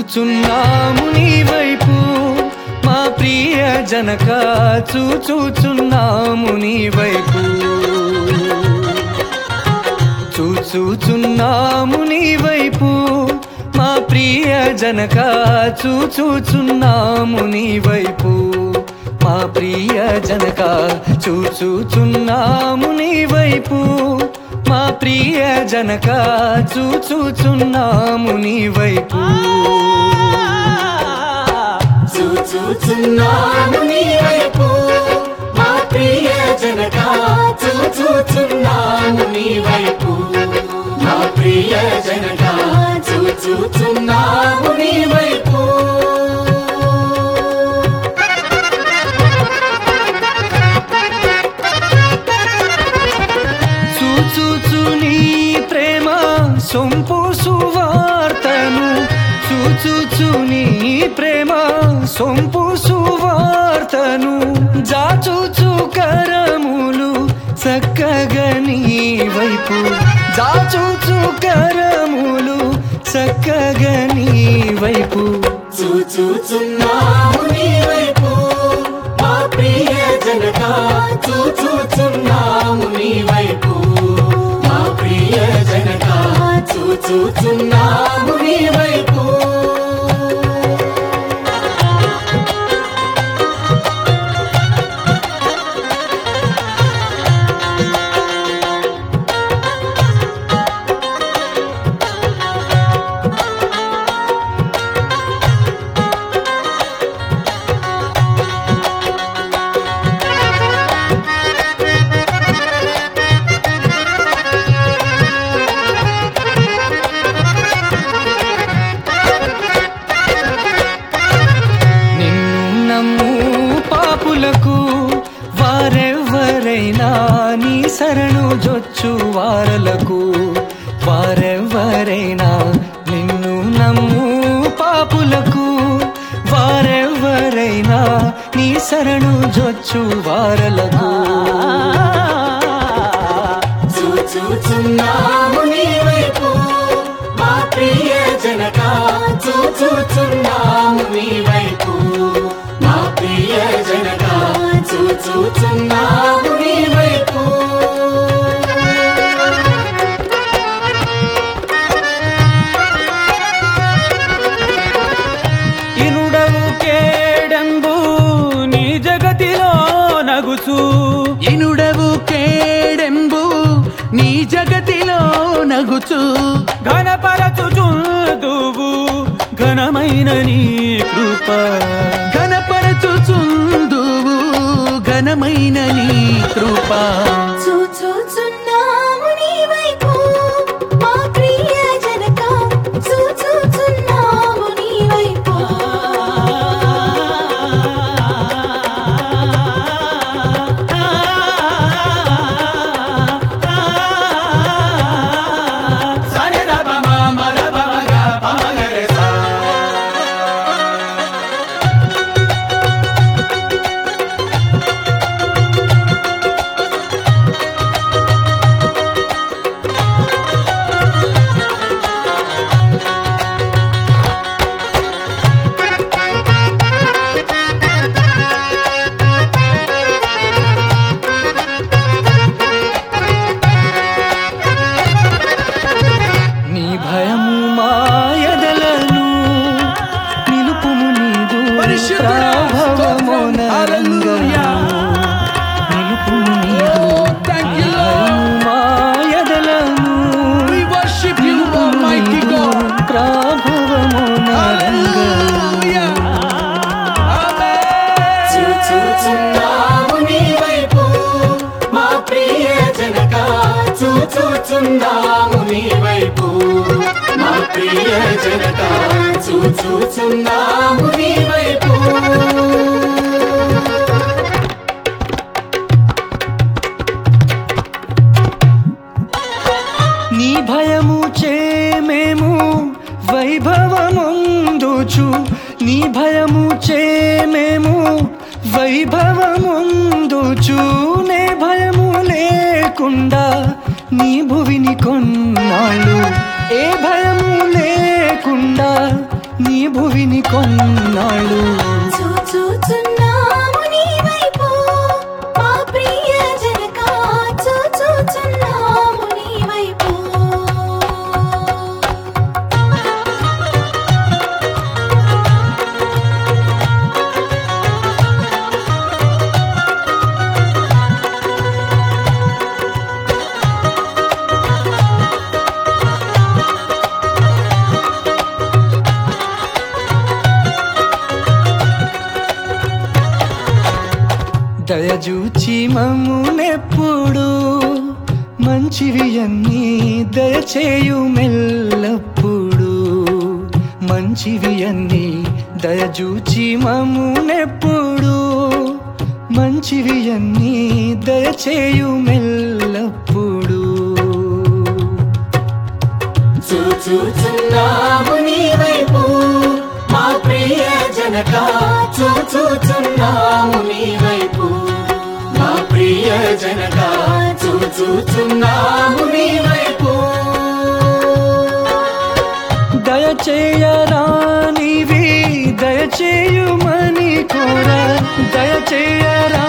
చూచుచున్నాము నీ వైపు మా ప్రియ జనక చూచుచున్నాము నీ వైపు చూచుచున్నాము నీ వైపు మా ప్రియ జనక చూచుచున్నాము నీ వైపు మా ప్రియ జనక చూచుచున్నాము నీ వైపు మా ప్రియ జనక చూచుచున్నాము నీ వైపు చూచుచున్నాము నీ వైపు మా ప్రియ జనక చూచుచున్నాము నీ వైపు మా ప్రియ జనక చూచుచున్నాము నీ వైపు చూచుచు నీ ప్రేమ సొంపు సువార్తను చూచుచు నీ ప్రేమ సొంపు సువార్తను జాచుచు కరములు చక్కగా నీ వైపు జాచుచు కరములు చక్కగా నీ వైపు చూచుచున్నాము నీ వైపు మా ప్రియ జనక చూచుచున్నాము నీ వైపు మా ప్రియ జనక చూచుచున్నాము నీ వైపు నిన్ను నమ్ము పాపులకు వారెవ్వరైనా నీ శరణు జొచ్చు వారలకు వారెవ్వరైనా నిన్ను నమ్ము పాపులకు వారెవ్వరైనా నీ శరణు జొచ్చు వారలకు చూచుచున్నాము నీ వైపు మా ప్రియ జనక చూచుచున్నాము నీ వైపు మా ప్రియ జనక చూచుచున్నాము నీ వైపు ఇనుడవు కేడంబు నీ జగతిలో నగుచు ఇనుడవు కేడెంబు నీ జగతిలో నగుచు ఘనపరచుచుందువు ఘనమైన నీ కృప ఘనపరచుచుందువు ఘనమైన నీ కృప చూచుచున్నాము నీ వైపు మా ప్రియ జనక చూచుచున్నాము నీ వైపు నీ భయము మాయదలను నిలుపుము నీదు ప్రాభవమునరంగము. నిలుపుము నీదు నీ భయము మాయదలను నిలుపుము నీదు ప్రాభవమునరంగము. చూచుచున్నాము నీ వైపు మా ప్రియ జనక చూచుచున్నాము నీ వైపు మా ప్రియ జనక చూచుచున్నాము నీ వైపు నీ భయము చే మేము వైభవముందుచు నీ భయము చే మేము వైభవముందుచు నే భయము లేకుండా నీ భువిని కొన్నాళ్ళు ఏ భయము లేకుండా నీ భువిని కొన్నాళ్ళు చూచుచున్నాము నీ వైపు మా ప్రియ జనక చూచుచున్నాము నీ వైపు దయజూచి మమ్మునెప్పుడు మంచివి అన్నీ దయచేయు మెల్లప్పుడు మంచివి అన్నీ దయజూచి మమ్మునెప్పుడు మంచివి అన్నీ దయచేయు మెల్లప్పుడు చూచుచున్నాము నీ వైపు మా ప్రియ జనక చూచుచున్నాము నీ వైపు మా ప్రియ జనక చూచుచున్నాము నీ వైపు దయచేయరానివి దయచేయుమని కోర దయచేయరా